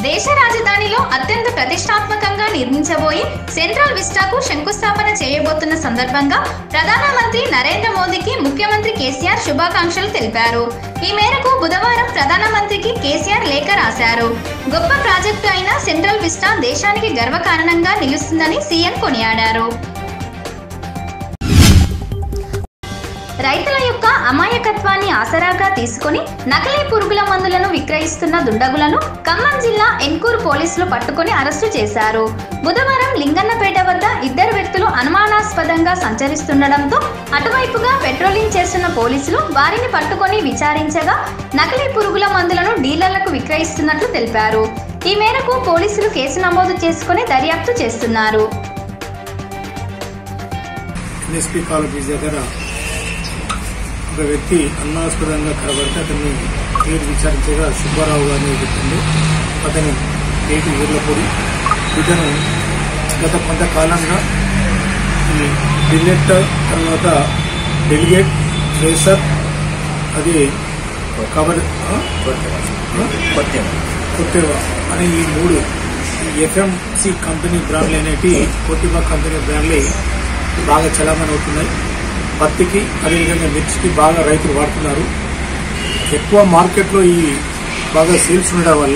దేశ రాజధానిలో అత్యంత ప్రతిష్టాత్మకంగా నిర్మించబోయి సెంట్రల్ విస్టాకు శంకుస్థాపన చేయబోతున్న సందర్భంగా ప్రధానమంత్రి నరేంద్ర మోదీకి ముఖ్యమంత్రి కేసీఆర్ శుభాకాంక్షలు తెలిపారు ఈ మేరకు బుధవారం ప్రధానమంత్రికి కేసీఆర్ లేఖ రాశారు గొప్ప ప్రాజెక్టు అయిన సెంట్రల్ విస్టా దేశానికి గర్వకారణంగా నిలుస్తుందని సీఎం కొనియాడారు రైతుల యొక్క అమాయకత్వాన్ని ఆసరాగా తీసుకొని నకిలీ పురుగుల మందులను విక్రయిస్తున్న దుండగులను ఖమ్మం జిల్లా ఎన్కూరు పోలీసులు పట్టుకొని అరెస్టు చేశారు బుధవారం లింగన్నపేట వద్ద ఇద్దరు వ్యక్తులు అనుమానాస్పదంగా సంచరిస్తుండటంతో అటువైపుగా పెట్రోలింగ్ చేస్తున్న పోలీసులు వారిని పట్టుకొని విచారించగా నకిలీ పురుగుల మందులను డీలర్లకు విక్రయిస్తున్నట్లు తెలిపారు ఈ మేరకు పోలీసులు కేసు నమోదు చేసుకుని దర్యాప్తు చేస్తున్నారు ఎన్ఎస్పి కాలేజ్ దగ్గర ఒక వ్యక్తి అనుమానాస్పదంగా కనబడితే అతన్ని పేరు విచారించగా సుబ్బారావు గారిని చెప్పింది అతని పేరు వీర్లపూడి ఇతను గత కొంతకాలంగా ఈ బిల్లెట్ తర్వాత డెలిగేట్ ట్రేసర్ అది కవర్ కొత్తేవా అనే ఈ మూడు ఈ ఎఫ్ఎంసి కంపెనీ బ్రాండ్లు అనేటి కొట్టివా కంపెనీ బ్రాండ్లు బాగా చలామణి అవుతున్నాయి పత్తికి అదేవిధంగా మిర్చికి బాగా రైతులు వాడుతున్నారు ఎక్కువ మార్కెట్లో ఈ బాగా సేల్స్ ఉండడం వల్ల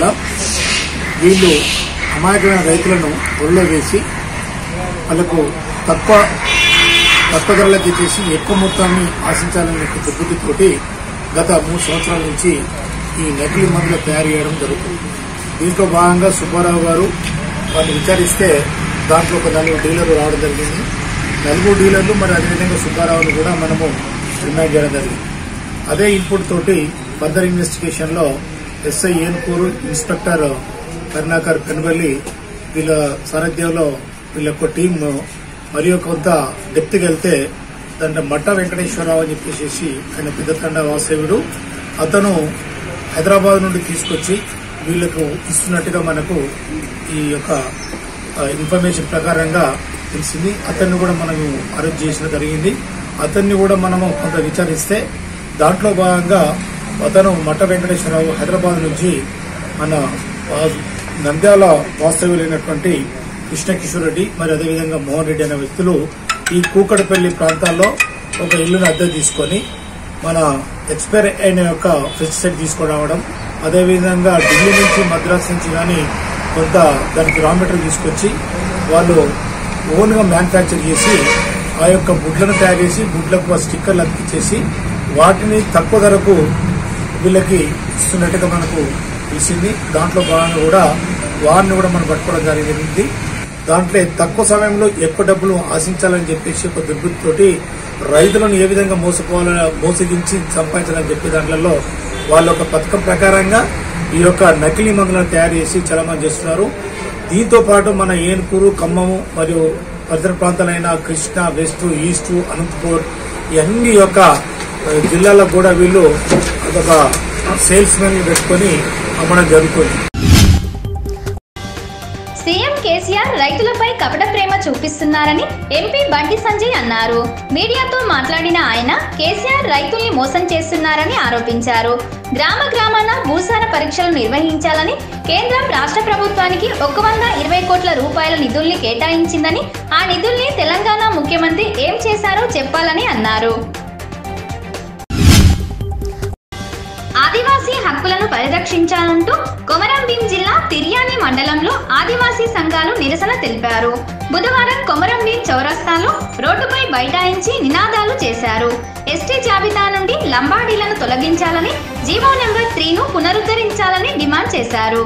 వీళ్ళు అమాయకమైన రైతులను ఒళ్ళో వేసి వాళ్ళకు తక్కువ తక్కువ ధరలకు ఇచ్చేసి ఎక్కువ మొత్తాన్ని ఆశించాలనే ఒక దుర్బుద్ధితోటి గత మూడు సంవత్సరాల నుంచి ఈ నకిలీ మందులు తయారు చేయడం జరుగుతుంది దీంట్లో భాగంగా సుబ్బారావు గారు వాళ్ళు విచారిస్తే దాంట్లో ఒక నలుగురు డీలర్లు రావడం జరిగింది నలుగురు డీలర్లు మరి అదేవిధంగా సుబ్బారావును కూడా మనము రిమైండ్ చేయడం జరిగింది అదే ఇన్పుట్ తోటి ఫర్దర్ ఇన్వెస్టిగేషన్ లో ఎస్ఐ ఏన్కూరు ఇన్స్పెక్టర్ కరుణాకర్ పెనుబల్లి వీళ్ళ సారథ్యంలో వీళ్ళ యొక్క టీం మరియు కొంత డెప్త్కి వెళ్తే దాంట్లో మట్ట వెంకటేశ్వరరావు అని చెప్పేసి ఆయన పెద్దతండ వాసవుడు అతను హైదరాబాద్ నుండి తీసుకొచ్చి వీళ్లకు ఇస్తున్నట్టుగా మనకు ఈ యొక్క ఆ, ఇన్ఫర్మేషన్ ప్రకారంగా తెలిసింది అతన్ని కూడా మనము అరెస్ట్ చేసిన జరిగింది అతన్ని కూడా మనము కొంత విచారిస్తే దాంట్లో భాగంగా అతను మట్ట వెంకటేశ్వరరావు హైదరాబాద్ నుంచి మన వా- నంద్యాల వాస్తవ్యులైనటువంటి కృష్ణకిషోర్ రెడ్డి మరి అదేవిధంగా మోహన్ రెడ్డి అనే వ్యక్తులు ఈ కూకడపల్లి ప్రాంతాల్లో ఒక ఇల్లును అద్దె తీసుకొని మన ఎక్స్పైర్ అయిన యొక్క పెస్టిసైడ్ తీసుకురావడం అదేవిధంగా ఢిల్లీ నుంచి మద్రాస్ నుంచి కానీ కొంత దానికి రా మెటీరియల్ తీసుకొచ్చి వాళ్ళు ఓన్ గా మ్యానుఫ్యాక్చర్ చేసి ఆ యొక్క గుడ్లను తయారు చేసి గుడ్లకు ఆ స్టిక్కర్లు అతికిచ్చేసి వాటిని తక్కువ ధరకు వీళ్ళకి ఇస్తున్నట్టుగా మనకు తెలిసింది దాంట్లో భాగంగా కూడా వారిని కూడా మనం పట్టుకోవడం జరిగింది దాంట్లో తక్కువ సమయంలో ఎక్కువ డబ్బులు ఆశించాలని చెప్పేసి ఒక దుర్బుద్ధితోటి రైతులను ఏ విధంగా మోసపోవాలని మోసగించి సంపాదించాలని చెప్పే దాంట్లో వాళ్ళ ఒక పథకం ప్రకారంగా ఈ యొక్క నకిలీ మందులను తయారు చేసి చలమని చేస్తున్నారు దీంతో పాటు మన ఏనుకూరు ఖమ్మము మరియు పరిసర ప్రాంతాలైన కృష్ణ వెస్ట్ ఈస్ట్ అనంతపూర్ ఈ అన్ని యొక్క ఆ, జిల్లాలకు కూడా వీళ్ళు అదొక సేల్స్ మెన్ పెట్టుకొని అమ్మడం జరుగుతుంది సీఎం కేసీఆర్ రైతులపై కపట ప్రేమ చూపిస్తున్నారని ఎంపీ బండి సంజయ్ అన్నారు మీడియాతో మాట్లాడిన ఆయన కేసీఆర్ రైతుల్ని మోసం చేస్తున్నారని ఆరోపించారు గ్రామ గ్రామాన భూసార పరీక్షలు నిర్వహించాలని కేంద్రం రాష్ట్ర ప్రభుత్వానికి ఒక వంద ఇరవై కోట్ల రూపాయల నిధుల్ని కేటాయించిందని ఆ నిధుల్ని తెలంగాణ ముఖ్యమంత్రి ఏం చేశారో చెప్పాలని అన్నారు ఆదివాసీ హక్కులను పరిరక్షించాలంటూ కొమరంభీం జిల్లా తిర్యాని మండలంలో ఆదివాసీ సంఘాలు నిరసన తెలిపారు బుధవారం కొమరంభీం చౌరస్తాలో రోడ్డుపై బైఠాయించి నినాదాలు చేశారు ఎస్టీ జాబితా నుండి లంబాడీలను తొలగించాలని జీవో నెంబర్ త్రీను పునరుద్ధరించాలని డిమాండ్ చేశారు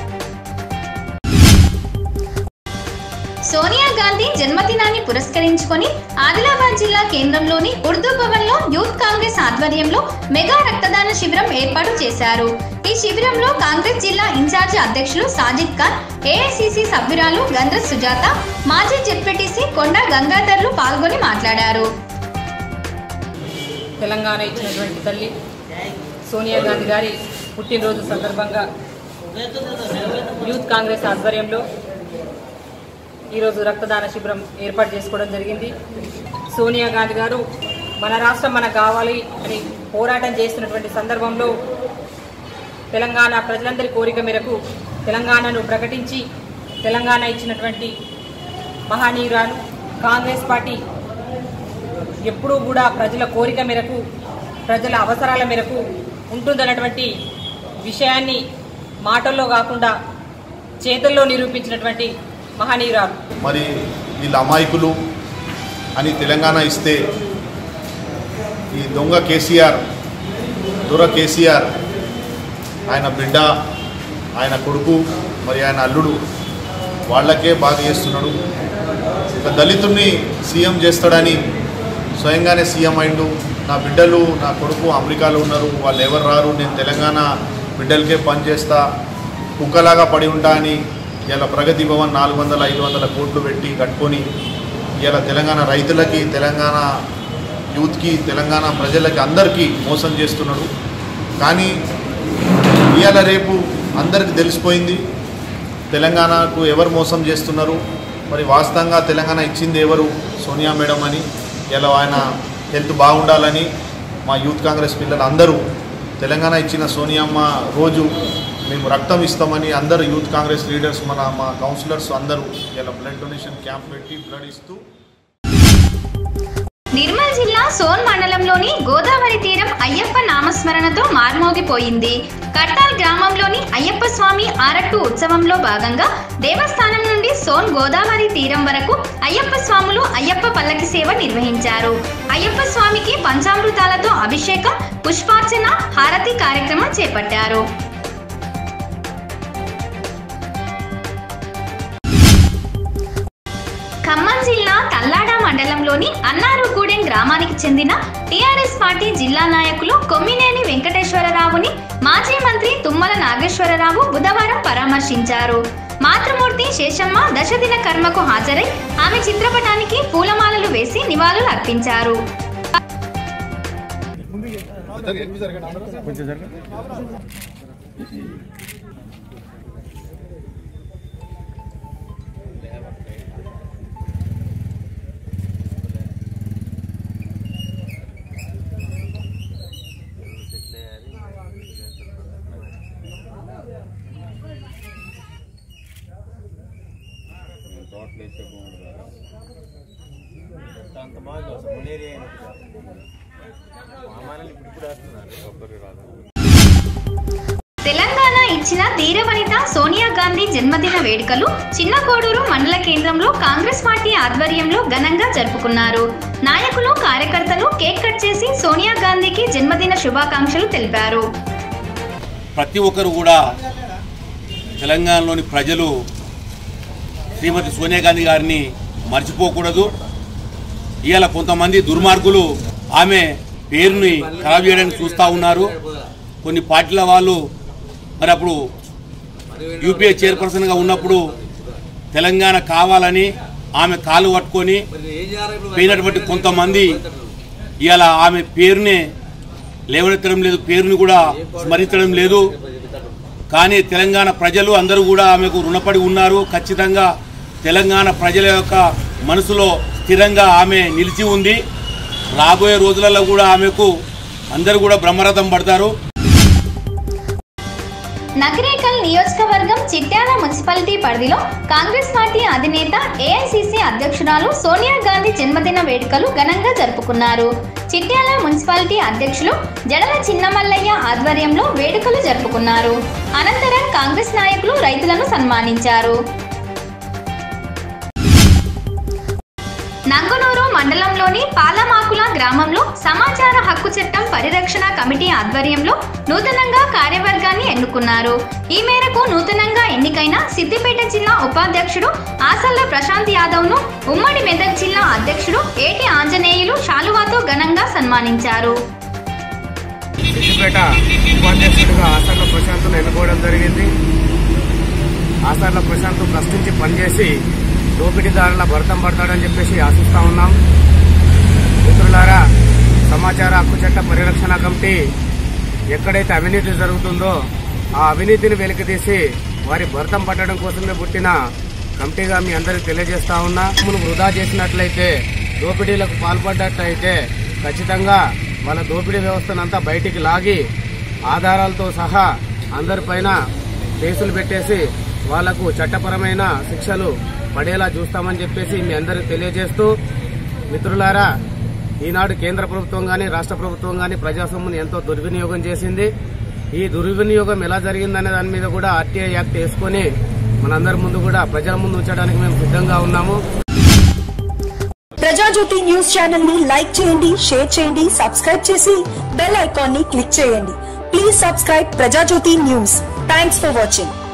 సోనియా గాంధీ జన్మదినాన్ని పురస్కరించుకొని ఆదిలాబాద్ జిల్లా కేంద్రంలోని ఉర్దూ భవన్లో యూత్ కాంగ్రెస్ ఆధ్వర్యంలో మెగా రక్తదాన శిబిరం ఏర్పాటు చేశారు ఈ శిబిరంలో కాంగ్రెస్ జిల్లా ఇన్ఛార్జి అధ్యక్షులు సాజిద్ ఖాన్ ఏఐసిసి సభ్యురాలు గంధ్ర సుజాత మాజీ జెడ్పీటీసీ కొండ గంగాధర్లు పాల్గొని మాట్లాడారు తెలంగాణ ఇచ్చినటువంటి తల్లి సోనియా గాంధీ గారి పుట్టినరోజు సందర్భంగా యూత్ కాంగ్రెస్ ఆధ్వర్యంలో ఈరోజు రక్తదాన శిబిరం ఏర్పాటు చేసుకోవడం జరిగింది సోనియా గాంధీ గారు మన రాష్ట్రం మనకు కావాలి అని పోరాటం చేస్తున్నటువంటి సందర్భంలో తెలంగాణ ప్రజలందరి కోరిక మేరకు తెలంగాణను ప్రకటించి తెలంగాణ ఇచ్చినటువంటి మహానీయురాలు కాంగ్రెస్ పార్టీ ఎప్పుడూ కూడా ప్రజల కోరిక మేరకు ప్రజల అవసరాల మేరకు ఉంటుందన్నటువంటి విషయాన్ని మాటల్లో కాకుండా చేతుల్లో నిరూపించినటువంటి మహనీయురాలు మరి వీళ్ళ అమాయకులు అని తెలంగాణ ఇస్తే ఈ దొంగ కేసీఆర్ దొర కేసీఆర్ ఆయన బిడ్డ ఆయన కొడుకు మరి ఆయన అల్లుడు వాళ్ళకే బాధ చేస్తున్నాడు ఒక దళితుడిని సీఎం చేస్తాడని స్వయంగానే సీఎం అయిండు నా బిడ్డలు నా కొడుకు అమెరికాలో ఉన్నారు వాళ్ళు ఎవరు రారు నేను తెలంగాణ బిడ్డలకే పనిచేస్తా కుక్కలాగా పడి ఉంటా అని ఇలా ప్రగతి భవన్ నాలుగు వందల ఐదు వందల కోట్లు పెట్టి కట్టుకొని ఇలా తెలంగాణ రైతులకి తెలంగాణ యూత్కి తెలంగాణ ప్రజలకి అందరికీ మోసం చేస్తున్నాడు కానీ ఇవాళ రేపు అందరికి తెలిసిపోయింది తెలంగాణకు ఎవరు మోసం చేస్తున్నారు మరి వాస్తవంగా తెలంగాణ ఇచ్చింది ఎవరు సోనియా మేడం అని ఇలా ఆయన హెల్త్ బాగుండాలని మా యూత్ కాంగ్రెస్ పిల్లలు అందరూ తెలంగాణ ఇచ్చిన సోనియమ్మ రోజు మేము రక్తం ఇస్తామని అందరు యూత్ కాంగ్రెస్ లీడర్స్ మన మా కౌన్సిలర్స్ అందరూ ఇలా బ్లడ్ డొనేషన్ క్యాంప్ పెట్టి బ్లడ్ ఇస్తూ నిర్మల్ జిల్లా సోన్ మండలంలోని గోదావరి తీరం అయ్యప్ప నామస్మరణతో మార్మోగిపోయింది కట్టాల్ గ్రామంలోని అయ్యప్ప స్వామి ఆరట్టు ఉత్సవంలో భాగంగా దేవస్థానం నుండి సోన్ గోదావరి తీరం వరకు అయ్యప్ప స్వాములు అయ్యప్ప పల్లకి సేవ నిర్వహించారు అయ్యప్ప స్వామికి పంచామృతాలతో అభిషేకం పుష్పార్చన హారతి కార్యక్రమం చేపట్టారు ఖమ్మం జిల్లా తల్లాడ మండలంలోని అన్నారుగూడెం గ్రామానికి చెందిన టీఆర్ఎస్ పార్టీ జిల్లా నాయకులు కొమ్మినేని వెంకటేశ్వరరావుని మాజీ మంత్రి తుమ్మల నాగేశ్వరరావు బుధవారం పరామర్శించారు మాతృమూర్తి శేషమ్మ దశదిన కర్మకు హాజరై ఆమె చిత్రపటానికి పూలమాలలు వేసి నివాళులు అర్పించారు అంత బాగా అసలు మునేరియా మామానలు ఇప్పుడు ఇప్పుడు వేస్తున్నారు కొబ్బరి రాదు తెలంగాణ ఇచ్చిన ధీరవనిత సోనియా గాంధీ జన్మదిన వేడుకలు చిన్న కోడూరు మండల కేంద్రంలో కాంగ్రెస్ పార్టీ ఆధ్వర్యంలో ఘనంగా జరుపుకున్నారు నాయకులు కార్యకర్తలు కేక్ కట్ చేసి సోనియా గాంధీకి జన్మదిన శుభాకాంక్షలు తెలిపారు ప్రతి ఒక్కరు కూడా తెలంగాణలోని ప్రజలు శ్రీమతి సోనియా గాంధీ గారిని మర్చిపోకూడదు ఇవాళ కొంతమంది దుర్మార్గులు ఆమె పేరుని ఖరాబ్ చేయడానికి చూస్తూ ఉన్నారు కొన్ని పార్టీల వాళ్ళు మరి అప్పుడు యూపీఏ చైర్పర్సన్గా ఉన్నప్పుడు తెలంగాణ కావాలని ఆమె కాలు పట్టుకొని పోయినటువంటి కొంతమంది ఇవాళ ఆమె పేరునే లేవనెత్తడం లేదు పేరుని కూడా స్మరించడం లేదు కానీ తెలంగాణ ప్రజలు అందరూ కూడా ఆమెకు రుణపడి ఉన్నారు ఖచ్చితంగా తెలంగాణ ప్రజల యొక్క మనసులో స్థిరంగా ఆమె నిలిచి ఉంది రాబోయే రోజులలో కూడా ఆమెకు అందరూ కూడా బ్రహ్మరథం పడతారు నగరేకల్ నియోజకవర్గం చిట్యాల మున్సిపాలిటీ పరిధిలో కాంగ్రెస్ పార్టీ అధినేత ఏఐసిసి అధ్యక్షురాలు సోనియా గాంధీ జన్మదిన వేడుకలు ఘనంగా జరుపుకున్నారు చిట్యాల మున్సిపాలిటీ అధ్యక్షులు జడల చిన్నమల్లయ్య ఆధ్వర్యంలో వేడుకలు జరుపుకున్నారు అనంతరం కాంగ్రెస్ నాయకులు రైతులను సన్మానించారు నంగునూరు మండలంలోని పాలమాకుల గ్రామంలో సమాచార హక్కు చట్టం పరిరక్షణ కమిటీ ఆధ్వర్యంలో నూతనంగా కార్యవర్గాన్ని ఎన్నుకున్నారు ఈ మేరకు నూతనంగా ఎన్నికైన సిద్దిపేట జిల్లా ఉపాధ్యక్షుడు ఆసల్ల ప్రశాంత్ యాదవ్ ను ఉమ్మడి మెదక్ జిల్లా అధ్యక్షుడు ఏటి ఆంజనేయులు శాలువాతో ఘనంగా సన్మానించారు సిద్దిపేట ఉపాధ్యక్షుడిగా ఆసర్ల ప్రశాంత్ను ఎన్నుకోవడం జరిగింది ఆసర్ల ప్రశాంత్ ప్రశ్నించి పనిచేసి దోపిడీదారుల భర్తం పడతాడని చెప్పేసి ఆశిస్తా ఉన్నాం మిత్రులారా సమాచార హక్కు చట్ట పరిరక్షణ కమిటీ ఎక్కడైతే అవినీతి జరుగుతుందో ఆ అవినీతిని వెలికితీసి వారి భర్తం పట్టడం కోసమే పుట్టిన కమిటీగా మీ అందరికి తెలియజేస్తా ఉన్నా మనం వృధా చేసినట్లయితే దోపిడీలకు పాల్పడ్డట్లయితే ఖచ్చితంగా వాళ్ళ దోపిడీ వ్యవస్థనంతా బయటికి లాగి ఆధారాలతో సహా అందరిపైన కేసులు పెట్టేసి వాళ్లకు చట్టపరమైన శిక్షలు పడేలా చూస్తామని చెప్పేసి మీ అందరికి తెలియజేస్తూ మిత్రులారా ఈనాడు కేంద్ర ప్రభుత్వం గాని రాష్ట్ర ప్రభుత్వం గాని ప్రజాసొమ్మును ఎంతో దుర్వినియోగం చేసింది ఈ దుర్వినియోగం ఎలా జరిగిందనే దాని మీద కూడా ఆర్టీఐ యాక్ట్ వేసుకొని మనందరి ముందు కూడా ప్రజల ముందు ఉంచడానికి మేము సిద్ధంగా ఉన్నాము ప్రజాజ్యోతి న్యూస్ ఛానల్ ని లైక్ చేయండి షేర్ చేయండి సబ్స్క్రైబ్ చేసి బెల్ ఐకాన్ ని క్లిక్ చేయండి please subscribe Prajajyothi news thanks for watching